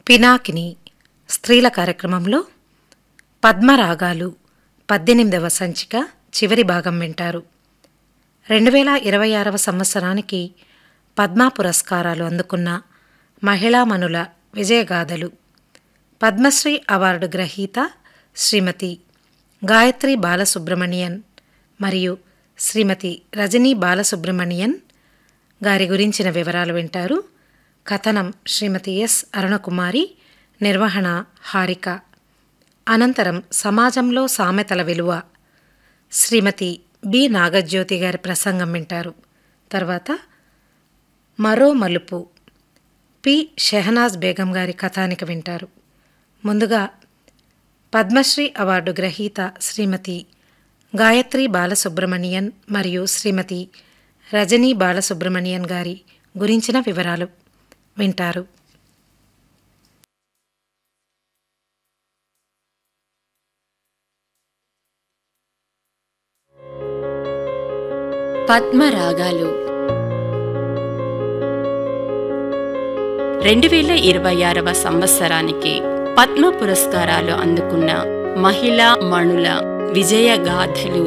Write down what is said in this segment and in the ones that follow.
పినాకిని స్త్రీల కార్యక్రమంలో పద్మరాగాలు పద్దెనిమిదవ సంచిక చివరి భాగం వింటారు రెండు వేల ఇరవై ఆరవ సంవత్సరానికి పద్మ పురస్కారాలు అందుకున్న మహిళామణుల విజయగాథలు పద్మశ్రీ అవార్డు గ్రహీత శ్రీమతి గాయత్రి బాలసుబ్రమణియన్ మరియు శ్రీమతి రజనీ బాలసుబ్రమణియన్ గారి గురించిన వివరాలు వింటారు కథనం శ్రీమతి ఎస్ అరుణకుమారి నిర్వహణ హారిక అనంతరం సమాజంలో సామెతల విలువ శ్రీమతి బి నాగజ్యోతి గారి ప్రసంగం వింటారు తర్వాత మరో మలుపు పి షెహనాజ్ బేగం గారి కథానిక వింటారు ముందుగా పద్మశ్రీ అవార్డు గ్రహీత శ్రీమతి గాయత్రి బాలసుబ్రమణియన్ మరియు శ్రీమతి రజనీ బాలసుబ్రమణియన్ గారి గురించిన వివరాలు వింటారు పద్మరాగాలు రెండు వేల ఇరవై ఆరవ సంవత్సరానికి పద్మ పురస్కారాలు అందుకున్న మహిళా మణుల విజయగాథలు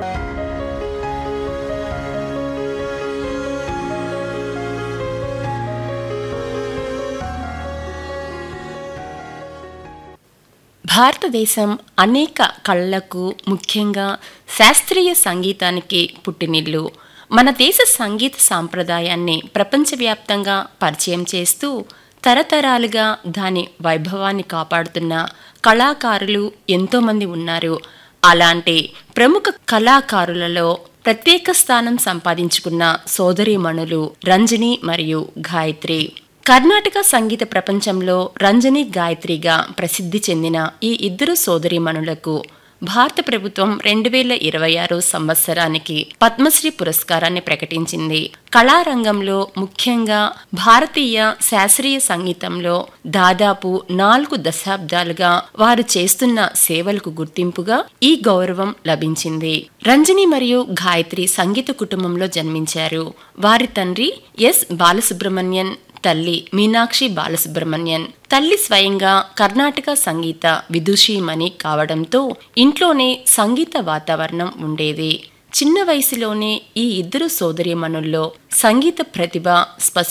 భారతదేశం అనేక కళలకు ముఖ్యంగా శాస్త్రీయ సంగీతానికి పుట్టినిల్లు మన దేశ సంగీత సాంప్రదాయాన్ని ప్రపంచవ్యాప్తంగా పరిచయం చేస్తూ తరతరాలుగా దాని వైభవాన్ని కాపాడుతున్న కళాకారులు ఎంతోమంది ఉన్నారు అలాంటి ప్రముఖ కళాకారులలో ప్రత్యేక స్థానం సంపాదించుకున్న సోదరీమణులు రంజని మరియు గాయత్రి కర్ణాటక సంగీత ప్రపంచంలో రంజని గాయత్రిగా ప్రసిద్ధి చెందిన ఈ ఇద్దరు సోదరీమణులకు భారత ప్రభుత్వం రెండు వేల ఇరవై ఆరు సంవత్సరానికి పద్మశ్రీ పురస్కారాన్ని ప్రకటించింది కళారంగంలో ముఖ్యంగా భారతీయ శాస్త్రీయ సంగీతంలో దాదాపు నాలుగు దశాబ్దాలుగా వారు చేస్తున్న సేవలకు గుర్తింపుగా ఈ గౌరవం లభించింది రంజని మరియు గాయత్రి సంగీత కుటుంబంలో జన్మించారు వారి తండ్రి ఎస్ బాలసుబ్రహ్మణ్యన్ తల్లి మీనాక్షి బాలసుబ్రహ్మణ్యన్ తల్లి స్వయంగా కర్ణాటక సంగీత విదుషీమణి కావడంతో ఇంట్లోనే సంగీత వాతావరణం ఉండేది చిన్న వయసులోనే ఈ ఇద్దరు సోదరీమణుల్లో సంగీత ప్రతిభ